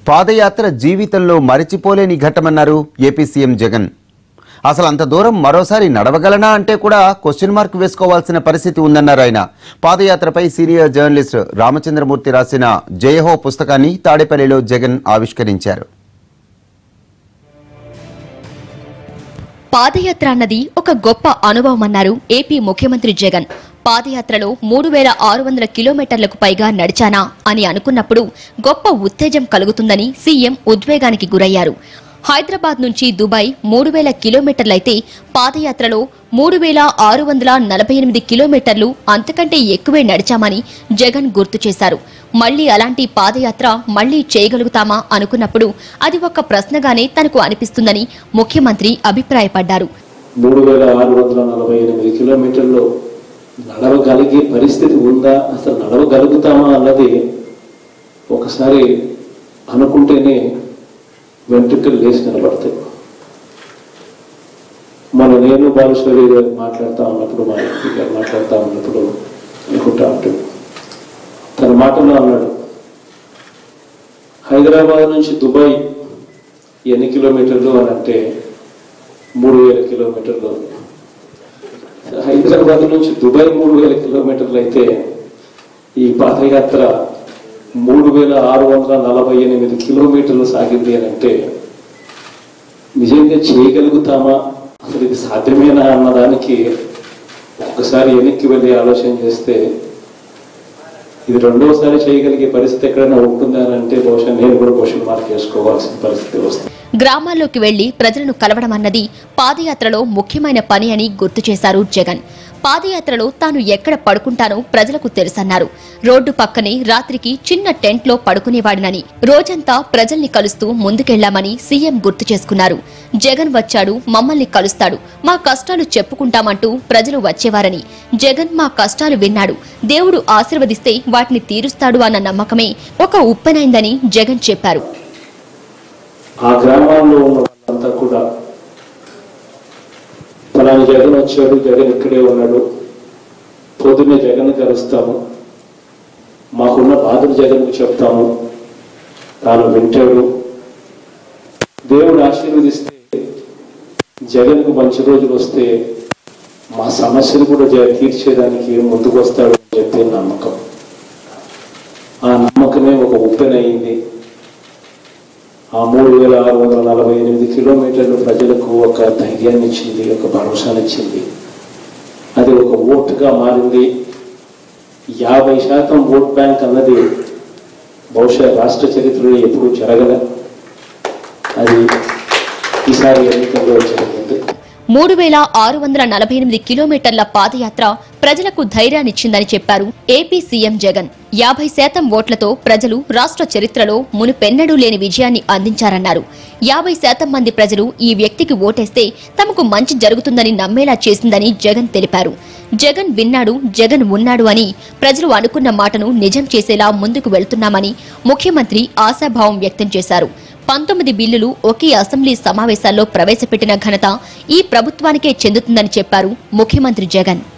పాదయాత్ర జీవితంలో మరిచిపోలేని ఘట్టమన్నారు ఏపీ సీఎం జగన్ అసలు అంత దూరం మరోసారి నడవగలనా అంటే కూడా క్వశ్చన్ మార్క్ వేసుకోవాల్సిన పరిస్థితి ఉందన్నారు ఆయన పాదయాత్రపై సీనియర్ జర్నలిస్ట్ రామచంద్రమూర్తి రాసిన జయహో పుస్తకాన్ని తాడేపల్లిలో జగన్ ఆవిష్కరించారు పాదయాత్ర అన్నది ఒక గొప్ప అనుభవం అన్నారు ఏపీ ముఖ్యమంత్రి జగన్ పాదయాత్రలో మూడు వేల ఆరు వందల కిలోమీటర్లకు పైగా నడిచానా అని అనుకున్నప్పుడు గొప్ప ఉత్తేజం కలుగుతుందని సీఎం ఉద్వేగానికి గురయ్యారు హైదరాబాద్ నుంచి దుబాయ్ మూడు వేల కిలోమీటర్లయితే పాదయాత్రలో మూడు వేల ఆరు వందల నలభై ఎనిమిది కిలోమీటర్లు అంతకంటే ఎక్కువే నడిచామని జగన్ గుర్తు చేశారు మళ్లీ అలాంటి పాదయాత్ర మళ్లీ చేయగలుగుతామా అనుకున్నప్పుడు అది ఒక ప్రశ్నగానే తనకు అనిపిస్తుందని ముఖ్యమంత్రి అభిప్రాయపడ్డారు మూడు వేల ఆరు వందల నలభై ఎనిమిది కిలోమీటర్లు నడవగలిగే పరిస్థితి ఉందా అసలు నడవగలుగుతామా అన్నది ఒకసారి అనుకుంటేనే వెంట్రుకలు లేచి నిలబడతాయి మన నేను బాలశ్వరి గారు మాట్లాడుతూ ఉన్నప్పుడు మా ఎంపీ గారు మాట్లాడుతూ ఉన్నప్పుడు అనుకుంటా ఉంటుంది తన మాటలో అన్నాడు హైదరాబాద్ నుంచి దుబాయ్ ఎన్ని కిలోమీటర్లు అని అంటే మూడు వేల కిలోమీటర్లు హైదరాబాద్ నుంచి దుబాయ్ మూడు వేల కిలోమీటర్లు అయితే ఈ పాదయాత్ర మూడు వేల ఆరు వందల నలభై ఎనిమిది కిలోమీటర్లు సాగింది అని అంటే నిజంగా చేయగలుగుతామా అసలు ఇది సాధ్యమేనా అన్నదానికి ఒకసారి వెనక్కి వెళ్ళి ఆలోచన చేస్తే ఇది రెండోసారి చేయగలిగే పరిస్థితి ఎక్కడైనా ఉంటుందా అని అంటే బహుశా నేను కూడా క్వశ్చన్ మార్క్ చేసుకోవాల్సిన పరిస్థితి వస్తుంది గ్రామాల్లోకి వెళ్లి ప్రజలను కలవడం అన్నది పాదయాత్రలో ముఖ్యమైన పని అని గుర్తు చేశారు జగన్ పాదయాత్రలో తాను ఎక్కడ పడుకుంటానో ప్రజలకు తెలుసన్నారు రోడ్డు పక్కనే రాత్రికి చిన్న టెంట్లో పడుకునేవాడినని రోజంతా ప్రజల్ని కలుస్తూ ముందుకెళ్లామని సీఎం గుర్తు చేసుకున్నారు జగన్ వచ్చాడు మమ్మల్ని కలుస్తాడు మా కష్టాలు చెప్పుకుంటామంటూ ప్రజలు వచ్చేవారని జగన్ మా కష్టాలు విన్నాడు దేవుడు ఆశీర్వదిస్తే వాటిని తీరుస్తాడు అన్న నమ్మకమే ఒక ఉప్పెనైందని జగన్ చెప్పారు ఆ గ్రామాల్లో ఉన్న వాళ్ళంతా కూడా ఫలాని జగన్ వచ్చాడు జగన్ ఇక్కడే ఉన్నాడు పొద్దున్నే జగన్ కలుస్తాము మాకున్న బాధలు జగన్కు చెప్తాము తాను వింటాడు దేవుడు ఆశీర్వదిస్తే జగన్కు మంచి రోజులు వస్తే మా సమస్యలు కూడా జ- తీర్చేదానికి ముందుకు వస్తాడు అని చెప్పే నమ్మకం ఆ నమ్మకమే ఒక ఉప్పెనయింది ఆ మూడు వేల ఆరు వందల నలభై ఎనిమిది కిలోమీటర్లు ప్రజలకు ఒక ధైర్యాన్ని ఇచ్చింది ఒక భరోసానిచ్చింది అది ఒక ఓటుగా మారింది యాభై శాతం ఓట్ బ్యాంక్ అన్నది బహుశా రాష్ట్ర చరిత్రలో ఎప్పుడూ జరగల అది ఈసారి ఎన్నికల్లో జరిగింది మూడు వేల ఆరు వందల నలభై ఎనిమిది కిలోమీటర్ల పాదయాత్ర ప్రజలకు ధైర్యాన్నిచ్చిందని చెప్పారు ఏపీ సీఎం జగన్ యాభై శాతం ఓట్లతో ప్రజలు రాష్ట్ర చరిత్రలో మునుపెన్నడూ లేని విజయాన్ని అందించారన్నారు యాభై శాతం మంది ప్రజలు ఈ వ్యక్తికి ఓటేస్తే తమకు మంచి జరుగుతుందని నమ్మేలా చేసిందని జగన్ తెలిపారు జగన్ విన్నాడు జగన్ ఉన్నాడు అని ప్రజలు అనుకున్న మాటను నిజం చేసేలా ముందుకు వెళ్తున్నామని ముఖ్యమంత్రి ఆశాభావం వ్యక్తం చేశారు పంతొమ్మిది బిల్లులు ఒకే అసెంబ్లీ సమావేశాల్లో ప్రవేశపెట్టిన ఘనత ఈ ప్రభుత్వానికే చెందుతుందని చెప్పారు ముఖ్యమంత్రి జగన్